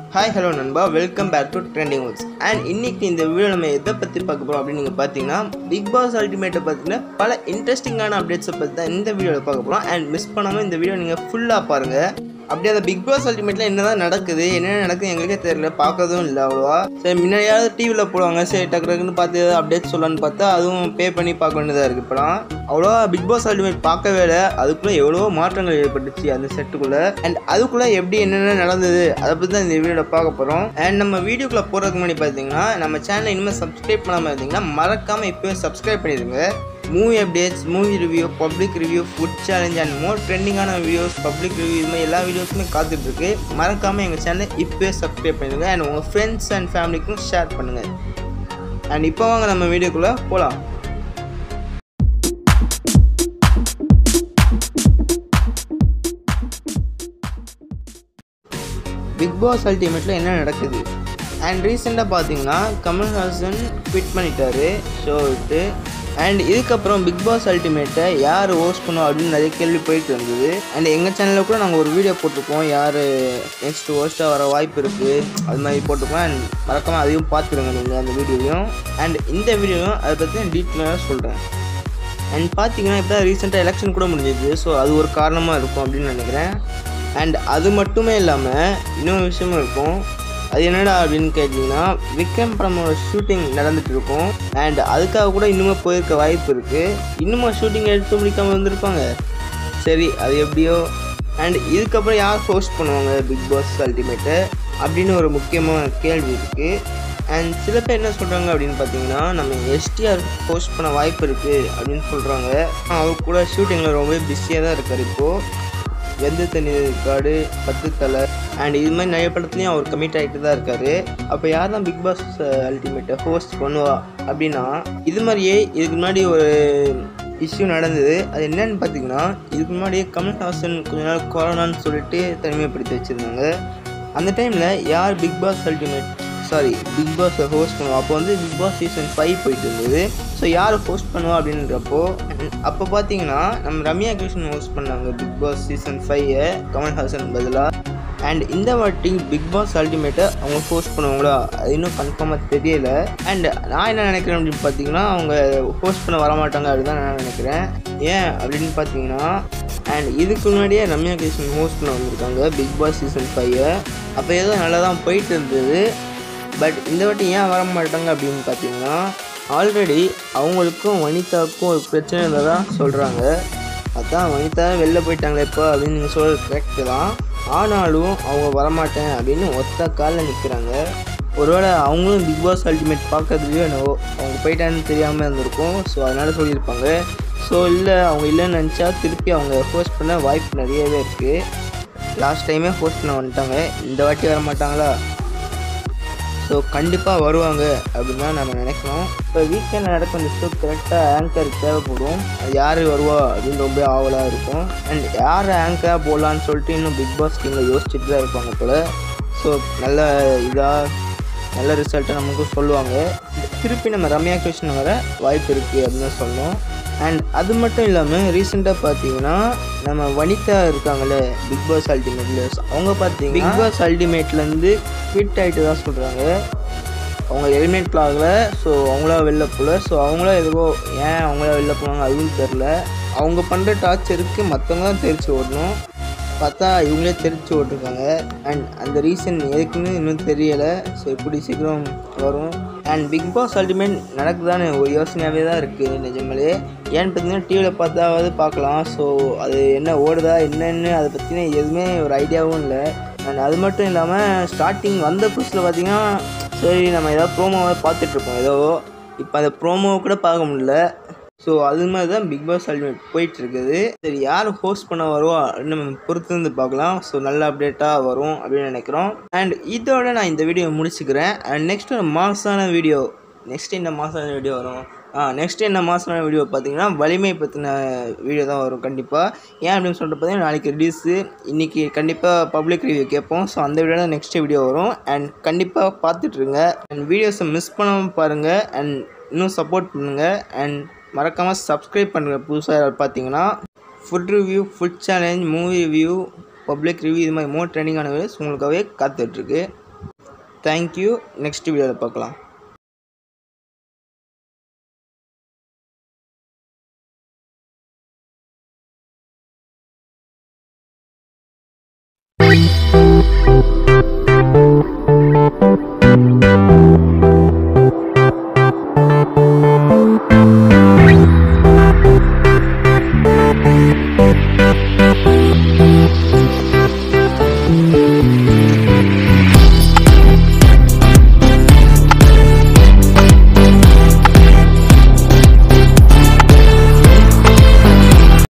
Hi hello நண்பா welcome back to trending works and இன்னைக்கு இந்த வீடியோ நம்ம எதை பற்றி பார்க்க போகிறோம் அப்படின்னு நீங்கள் பார்த்தீங்கன்னா பிக் பாஸ் அல்டிமேட்டை பற்றின பல இன்ட்ரெஸ்டிங்கான அப்டேட்ஸை பற்றி தான் இந்த வீடியோவில் பார்க்க போகிறோம் அண்ட் மிஸ் பண்ணாமல் இந்த வீடியோ நீங்கள் ஃபுல்லாக பாருங்கள் அப்படியே அந்த பிக் பாஸ் அல்டிமேட்டில் என்ன தான் நடக்குது என்னென்ன நடக்குது எங்களுக்கே தெரியல பார்க்கறதும் இல்லை அவ்வளோவா சரி முன்னாடியாவது டிவியில் போடுவாங்க சரி டக்கு டக்குன்னு பார்த்து ஏதாவது அப்டேட் சொல்லலான்னு பார்த்தா அதுவும் பே பண்ணி பார்க்க வேண்டியதாக இருக்குது இப்போலாம் அவ்வளோவா பிக் பாஸ் அல்டிமேட் பார்க்கவே இல்லை அதுக்குள்ளே எவ்வளவோ மாற்றங்கள் ஏற்பட்டுச்சு அந்த செட்டுக்குள்ளே அண்ட் அதுக்குள்ளே எப்படி என்னென்ன நடந்தது அதை பற்றி தான் இந்த வீடியோவில் பார்க்க போகிறோம் அண்ட் நம்ம வீடியோக்குள்ளே போகிறதுக்கு முன்னாடி பார்த்தீங்கன்னா நம்ம சேனலை இனிமேல் சப்ஸ்கிரைப் பண்ணாமல் இருந்தீங்கன்னா மறக்காமல் இப்போயே சப்ஸ்கிரைப் பண்ணிடுங்க movie updates movie review public review food challenge and more ட்ரெண்டிங்கான வீடியோஸ் பப்ளிக் ரிவ்யூ இது மாதிரி எல்லா வீடியோஸுமே காத்துட்ருக்கு மறக்காமல் எங்கள் சேனலை இப்போயே சப்ஸ்கிரைப் பண்ணிடுங்க அண்ட் உங்கள் ஃப்ரெண்ட்ஸ் அண்ட் ஃபேமிலிக்கும் ஷேர் பண்ணுங்கள் அண்ட் இப்போ வாங்க நம்ம வீடியோக்குள்ளே போகலாம் பிக் பாஸ் அல்டிமேட்டில் என்ன நடக்குது அண்ட் ரீசெண்டாக பார்த்தீங்கன்னா கமல்ஹாசன் குவிட் பண்ணிட்டாரு ஷோ விட்டு அண்ட் இதுக்கப்புறம் பிக் பாஸ் அல்டிமேட்டை யார் ஹோஸ்ட் பண்ணுவோம் அப்படின்னு நிறைய கேள்வி போயிட்டு இருந்தது அண்ட் எங்கள் சேனலில் கூட நாங்கள் ஒரு வீடியோ போட்டிருக்கோம் யார் நெக்ஸ்ட் ஹோஸ்ட்டாக வர வாய்ப்பு இருக்குது அது மாதிரி போட்டிருக்கோம் அண்ட் மறக்காமல் அதையும் பார்த்துருங்க நீங்கள் அந்த வீடியோவையும் அண்ட் இந்த வீடியோவும் அதை பற்றி டீட்டெயிலாக சொல்கிறேன் அண்ட் பார்த்தீங்கன்னா இப்போ ரீசெண்டாக எலெக்ஷன் கூட முடிஞ்சது ஸோ அது ஒரு காரணமாக இருக்கும் அப்படின்னு நினைக்கிறேன் அண்ட் அது மட்டுமே இல்லாமல் இன்னொரு விஷயமும் இருக்கும் அது என்னடா அப்படின்னு கேட்டிங்கன்னா விக்ரம் படமோட ஷூட்டிங் நடந்துட்டு இருக்கும் அண்ட் அதுக்காக கூட இன்னுமே போயிருக்க வாய்ப்பு இருக்குது இன்னுமா ஷூட்டிங் எடுத்து முடிக்காமல் வந்திருப்பாங்க சரி அது எப்படியோ அண்ட் இதுக்கப்புறம் யார் ஹோஸ்ட் பண்ணுவாங்க பிக் பாஸ் அல்டிமேட்டு அப்படின்னு ஒரு முக்கியமான கேள்வி இருக்குது அண்ட் சில பேர் என்ன சொல்கிறாங்க அப்படின்னு பார்த்தீங்கன்னா நம்ம எஸ்டிஆர் ஹோஸ்ட் பண்ண வாய்ப்பு இருக்குது அப்படின்னு சொல்கிறாங்க அவர் கூட ஷூட்டிங்கில் ரொம்ப பிஸியாக தான் இருக்கார் இப்போது வெந்த தண்ணி காடு பத்து தலை அண்ட் இது மாதிரி நிறைய படத்துலையும் அவர் கமிட் ஆகிட்டு தான் இருக்காரு அப்போ யார் தான் பிக் பாஸ் அல்டிமேட்டை ஹோஸ்ட் பண்ணுவா அப்படின்னா இது மாதிரியே இதுக்கு முன்னாடி ஒரு இஷ்யூ நடந்தது அது என்னன்னு பார்த்தீங்கன்னா இதுக்கு முன்னாடியே கமல்ஹாசன் கொஞ்ச நாள் கொரோனான்னு சொல்லிட்டு தனிமைப்படுத்தி வச்சுருந்தாங்க அந்த டைமில் யார் Bigg Boss ultimate sorry Bigg பாஸை ஹோஸ்ட் பண்ணுவோம் அப்போ வந்து பிக் பாஸ் சீசன் ஃபைவ் போயிட்டு இருந்தது ஸோ யார் ஹோஸ்ட் பண்ணுவா அப்படின்றப்போ அப்போ பார்த்தீங்கன்னா நம்ம ரம்யா கிருஷ்ணன் ஹோஸ்ட் பண்ணாங்க Bigg Boss season five Kamal Haasan பதிலாக அண்ட் இந்த வாட்டி பிக் பாஸ் அல்டிமேட்டை அவங்க ஹோஸ்ட் பண்ணுவாங்களா அது இன்னும் கன்ஃபார்மாக தெரியல அண்ட் நான் என்ன நினைக்கிறேன் அப்படின்னு பார்த்தீங்கன்னா அவங்க ஹோஸ்ட் பண்ண வரமாட்டாங்க அப்படின்னு தான் நான் நினைக்கிறேன் ஏன் அப்படின்னு பார்த்தீங்கன்னா அண்ட் இதுக்கு முன்னாடியே ரம்யா கிருஷ்ணன் ஹோஸ்ட் பண்ண வந்திருக்காங்க பிக் பாஸ் சீசன் ஃபைவ் அப்போ ஏதோ நல்லா தான் போயிட்டு இருந்தது பட் இந்த வாட்டி ஏன் வர மாட்டாங்க அப்படின்னு பார்த்தீங்கன்னா ஆல்ரெடி அவங்களுக்கும் வனிதாவுக்கும் ஒரு பிரச்சனை இருந்ததா சொல்கிறாங்க அதான் வனிதா வெளில போயிட்டாங்களே இப்போ அப்படின்னு நீங்கள் சொல்கிறது கரெக்டு தான் ஆனாலும் அவங்க வரமாட்டேன் அப்படின்னு ஒத்த காலில் நிற்கிறாங்க ஒருவேளை அவங்களும் பிக் பாஸ் அல்டிமேட் பார்க்கறதுலையோ என்னவோ அவங்க போயிட்டான்னு தெரியாமல் இருந்திருக்கும் ஸோ அதனால் சொல்லியிருப்பாங்க ஸோ இல்லை அவங்க இல்லைன்னு நினச்சா திருப்பி அவங்க ஹோஸ்ட் பண்ண வாய்ப்பு நிறையவே இருக்குது லாஸ்ட் டைமே ஹோஸ்ட் பண்ண வந்துட்டாங்க இந்த வாட்டி வர மாட்டாங்களா ஸோ கண்டிப்பாக வருவாங்க அப்படின்னு தான் நம்ம நினைக்கணும் இப்போ வீக்கெண்ட் நடக்கும் இந்த ஷோ கரெக்டாக ஆங்கர் தேவைப்படும் அது யார் வருவா அப்படின்னு ரொம்ப ஆவலாக இருக்கும் அண்ட் யார் ஆங்கராக போடலான்னு சொல்லிட்டு இன்னும் பிக் பாஸ் டீமில் யோசிச்சுட்டு தான் இருப்பாங்க போல் ஸோ நல்ல இதாக நல்ல ரிசல்ட்டை நமக்கு சொல்லுவாங்க திருப்பி நம்ம ரம்யா கிருஷ்ணன் வர வாய்ப்பு இருக்குது அப்படின்னு தான் சொல்லணும் அண்ட் அது மட்டும் இல்லாமல் ரீசெண்டாக பார்த்தீங்கன்னா நம்ம வனிதா இருக்காங்கல்ல பிக் பாஸ் அல்டிமேட்ல அவங்க பார்த்தீங்கன்னா பிக் பாஸ் அல்டிமேட்லேருந்து குவிட் ஆகிட்டு தான் சொல்கிறாங்க அவங்க எலிமினேட் ஆகலை ஸோ அவங்களா வெளில போகல ஸோ அவங்களா எதுவோ ஏன் அவங்களா வெளில போனாங்க அதுவும் தெரில அவங்க பண்ணுற டார்ச்சருக்கு மற்றவங்க தான் தெரிச்சு ஓடணும் பார்த்தா இவங்களே தெரிச்சு ஓட்டிருக்காங்க அண்ட் அந்த ரீசன் எதுக்குன்னு இன்னும் தெரியலை ஸோ இப்படி சீக்கிரம் வரும் அண்ட் பிக் பாஸ் அல்டிமேட் நடக்குதான்னு ஒரு யோசனையாகவே தான் இருக்குது நிஜங்களே ஏன்னு பார்த்தீங்கன்னா டிவியில் பார்த்தாவது பார்க்கலாம் ஸோ அது என்ன ஓடுதா என்னன்னு அதை பற்றின எதுவுமே ஒரு ஐடியாவும் இல்லை அண்ட் அது மட்டும் இல்லாமல் ஸ்டார்டிங் வந்த புதுசில் பார்த்தீங்கன்னா சரி நம்ம ஏதாவது ப்ரோமோவை பார்த்துட்ருப்போம் ஏதோ இப்போ அந்த ப்ரோமோவை கூட பார்க்க முடியல ஸோ அது மாதிரி தான் பிக் பாஸ் அல்டிமேட் போயிட்டு இருக்குது சரி யார் ஹோஸ்ட் பண்ண வருவா அப்படின்னு நம்ம பொறுத்து இருந்து பார்க்கலாம் ஸோ நல்ல அப்டேட்டாக வரும் அப்படின்னு நினைக்கிறோம் அண்ட் இதோட நான் இந்த வீடியோ முடிச்சுக்கிறேன் அண்ட் நெக்ஸ்ட் ஒரு மாசான வீடியோ நெக்ஸ்ட் என்ன மாசான வீடியோ வரும் ஆ நெக்ஸ்ட் என்ன மாசான வீடியோ பார்த்தீங்கன்னா வலிமை பற்றின வீடியோ தான் வரும் கண்டிப்பாக ஏன் அப்படின்னு சொல்லிட்டு பார்த்தீங்கன்னா நாளைக்கு ரிலீஸு இன்றைக்கி கண்டிப்பாக பப்ளிக் ரிவ்யூ கேட்போம் ஸோ அந்த வீடியோ தான் நெக்ஸ்ட் வீடியோ வரும் அண்ட் கண்டிப்பாக பார்த்துட்ருங்க அண்ட் வீடியோஸை மிஸ் பண்ணாமல் பாருங்கள் அண்ட் இன்னும் சப்போர்ட் பண்ணுங்கள் அண்ட் மறக்காமல் சப்ஸ்கிரைப் பண்ணுங்கள் புதுசாக யாராவது பார்த்தீங்கன்னா food review food challenge movie review public review இது மாதிரி மோர் ட்ரெண்டிங்கான வீடியோஸ் உங்களுக்காகவே காத்துட்ருக்கு தேங்க்யூ நெக்ஸ்ட் வீடியோவில் பார்க்கலாம் Thank you.